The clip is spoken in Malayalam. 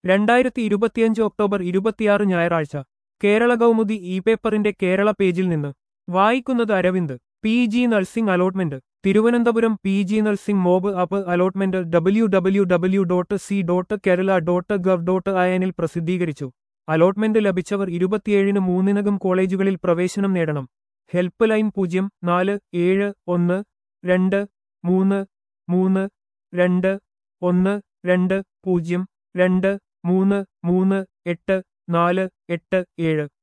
രണ്ടായിരത്തി ഇരുപത്തിയഞ്ച് ഒക്ടോബർ ഇരുപത്തിയാറ് ഞായറാഴ്ച കേരള കൗമുദി ഇ പേപ്പറിന്റെ കേരള പേജിൽ നിന്ന് വായിക്കുന്നത് Aravind P G nursing allotment Thiruvananthapuram P G nursing mop up allotment W W W dot C dot Kerala dot gov dot ഐഎനിൽ പ്രസിദ്ധീകരിച്ചു അലോട്ട്മെന്റ് ലഭിച്ചവർ ഇരുപത്തിയേഴിന് മൂന്നിനകം കോളേജുകളിൽ പ്രവേശനം നേടണം ഹെൽപ്പ് ലൈൻ പൂജ്യം നാല് ഏഴ് ഒന്ന് രണ്ട് മൂന്ന് മൂന്ന് രണ്ട് ഒന്ന് രണ്ട് പൂജ്യം രണ്ട് മൂന്ന് മൂന്ന് എട്ട് നാല് എട്ട് ഏഴ്